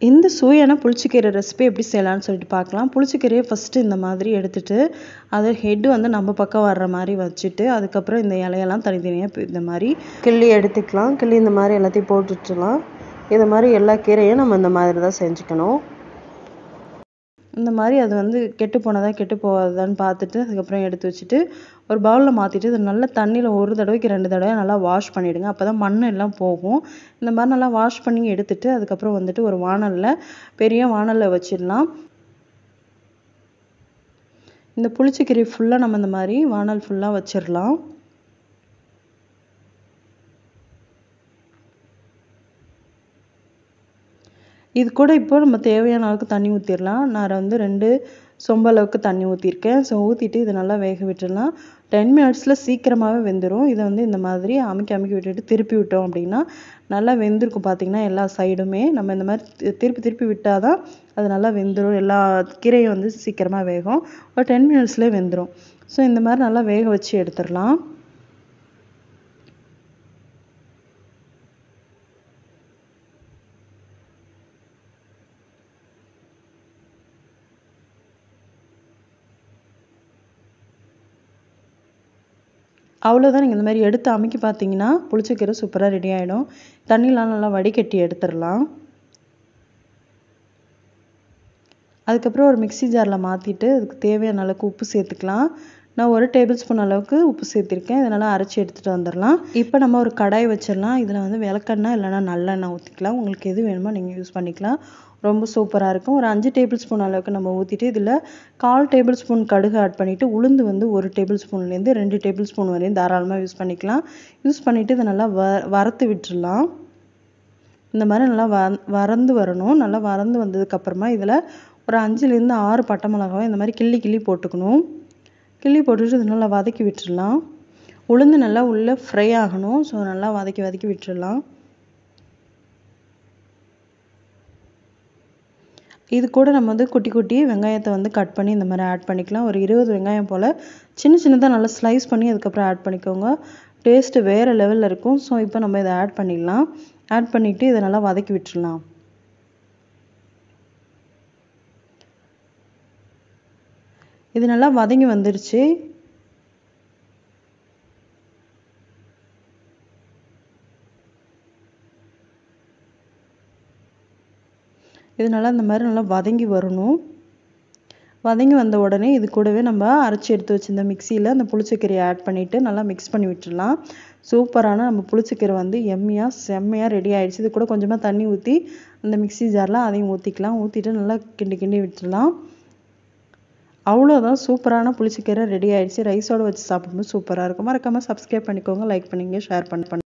இந்த சுவையான புளிச்சக்கீரை ரெசிபி எப்படி செய்யலாம்னு சொல்லிட்டு பார்க்கலாம் புளிச்சக்கீரையை ஃபஸ்ட்டு இந்த மாதிரி எடுத்துட்டு அதை ஹெட்டு வந்து நம்ம பக்கம் வர்ற மாதிரி வச்சுட்டு அதுக்கப்புறம் இந்த இலையெல்லாம் தனித்தனியாக இந்த மாதிரி கிள்ளி எடுத்துக்கலாம் கிள்ளி இந்த மாதிரி எல்லாத்தையும் போட்டுட்டுலாம் இந்த மாதிரி எல்லா கீரையும் நம்ம இந்த மாதிரி தான் செஞ்சுக்கணும் இந்த மாதிரி அது வந்து கெட்டு போனதா கெட்டு போகாதான்னு பார்த்துட்டு அதுக்கப்புறம் எடுத்து வச்சுட்டு ஒரு பவுலில் மாற்றிட்டு இது நல்லா தண்ணியில் ஒரு தடவைக்கு ரெண்டு தடவை நல்லா வாஷ் பண்ணிவிடுங்க அப்போ தான் மண் எல்லாம் போகும் இந்த மாதிரி நல்லா வாஷ் பண்ணி எடுத்துட்டு அதுக்கப்புறம் வந்துட்டு ஒரு வானலில் பெரிய வானலில் வச்சிடலாம் இந்த புளிச்சக்கீரை ஃபுல்லாக நம்ம இந்த மாதிரி வானல் ஃபுல்லாக வச்சிடலாம் இது கூட இப்போ நம்ம தேவையான அளவுக்கு தண்ணி ஊற்றிடலாம் நான் வந்து ரெண்டு சொம்பு அளவுக்கு தண்ணி ஊற்றிருக்கேன் ஸோ ஊற்றிட்டு இதை நல்லா வேக விட்டுடலாம் டென் மினிட்ஸில் சீக்கிரமாகவே வெந்துடும் இதை வந்து இந்த மாதிரி அமுக்கி அமுக்கி விட்டுட்டு திருப்பி விட்டோம் அப்படின்னா நல்லா வெந்திருக்கும் பார்த்திங்கன்னா எல்லா சைடுமே நம்ம இந்த மாதிரி திருப்பி திருப்பி விட்டால் தான் அது நல்லா வெந்துடும் எல்லா கீரையும் வந்து சீக்கிரமாக வேகும் ஒரு டென் மினிட்ஸ்லேயே வெந்துடும் ஸோ இந்த மாதிரி நல்லா வேக வச்சு எடுத்துடலாம் அவ்வளோதான் நீங்கள் இந்த மாதிரி எடுத்து அமுக்கி பார்த்தீங்கன்னா புளிச்சக்கீரை சூப்பராக ரெடி ஆகிடும் தண்ணிலாம் நல்லா வடிகட்டி எடுத்துடலாம் அதுக்கப்புறம் ஒரு மிக்சி ஜாரில் மாற்றிட்டு அதுக்கு தேவையான அளவுக்கு உப்பு சேர்த்துக்கலாம் நான் ஒரு டேபிள் ஸ்பூன் அளவுக்கு உப்பு சேர்த்துருக்கேன் இதனால் அரைச்சி எடுத்துகிட்டு வந்துடலாம் இப்போ நம்ம ஒரு கடாய் வச்சிடலாம் இதில் வந்து விளக்கெண்ணெய் இல்லைனா நல்லெண்ணெய் ஊற்றிக்கலாம் உங்களுக்கு எது வேணுமோ நீங்கள் யூஸ் பண்ணிக்கலாம் ரொம்ப சூப்பராக இருக்கும் ஒரு அஞ்சு டேபிள் ஸ்பூன் அளவுக்கு நம்ம ஊற்றிட்டு இதில் கால் டேபிள் ஸ்பூன் கடுகு ஆட் பண்ணிவிட்டு உளுந்து வந்து ஒரு டேபிள் ஸ்பூன்லேருந்து ரெண்டு டேபிள் ஸ்பூன் வரையும் தாராளமாக யூஸ் பண்ணிக்கலாம் யூஸ் பண்ணிவிட்டு இதை நல்லா வ வறுத்து விட்டுடலாம் இந்த மாதிரி நல்லா வ வறந்து வரணும் நல்லா வறந்து வந்ததுக்கப்புறமா இதில் ஒரு அஞ்சுலேருந்து ஆறு பட்டை மிளகாவை இந்த மாதிரி கிள்ளி கிள்ளி போட்டுக்கணும் கிள்ளி போட்டுட்டு இது நல்லா வதக்கி விட்டுடலாம் உளுந்து நல்லா உள்ளே ஃப்ரை ஆகணும் ஸோ நல்லா வதக்கி வதக்கி விட்டுடலாம் இது கூட நம்ம வந்து குட்டி குட்டி வெங்காயத்தை வந்து கட் பண்ணி இந்த மாதிரி ஆட் பண்ணிக்கலாம் ஒரு இருபது வெங்காயம் போல் சின்ன சின்னதாக நல்லா ஸ்லைஸ் பண்ணி அதுக்கப்புறம் ஆட் பண்ணிக்கோங்க டேஸ்ட்டு வேறு லெவலில் இருக்கும் ஸோ இப்போ நம்ம இதை ஆட் பண்ணிடலாம் ஆட் பண்ணிவிட்டு இதை நல்லா வதக்கி விட்டுடலாம் இது நல்லா வதங்கி வந்துருச்சு இது நல்லா இந்த மாதிரி நல்லா வதங்கி வரணும் வதங்கி வந்த உடனே இது கூடவே நம்ம அரைச்சி எடுத்து வச்சிருந்த மிக்சியில் அந்த புளிச்சக்கீரையை ஆட் பண்ணிவிட்டு நல்லா மிக்ஸ் பண்ணி விட்டுடலாம் சூப்பரான நம்ம புளிச்சக்கீரை வந்து எம்மியாக செம்மையாக ரெடி ஆகிடுச்சு இது கூட கொஞ்சமாக தண்ணி ஊற்றி அந்த மிக்சி ஜாரில் அதையும் ஊற்றிக்கலாம் ஊற்றிட்டு நல்லா கிண்டி கிண்டி விட்டுடலாம் அவ்வளோதான் சூப்பரான புளிச்சக்கீரை ரெடி ஆகிடுச்சு ரைஸோடு வச்சு சாப்பிடும்போது சூப்பராக இருக்கும் மறக்காமல் சப்ஸ்கிரைப் பண்ணிக்கோங்க லைக் பண்ணிங்க ஷேர் பண்ணி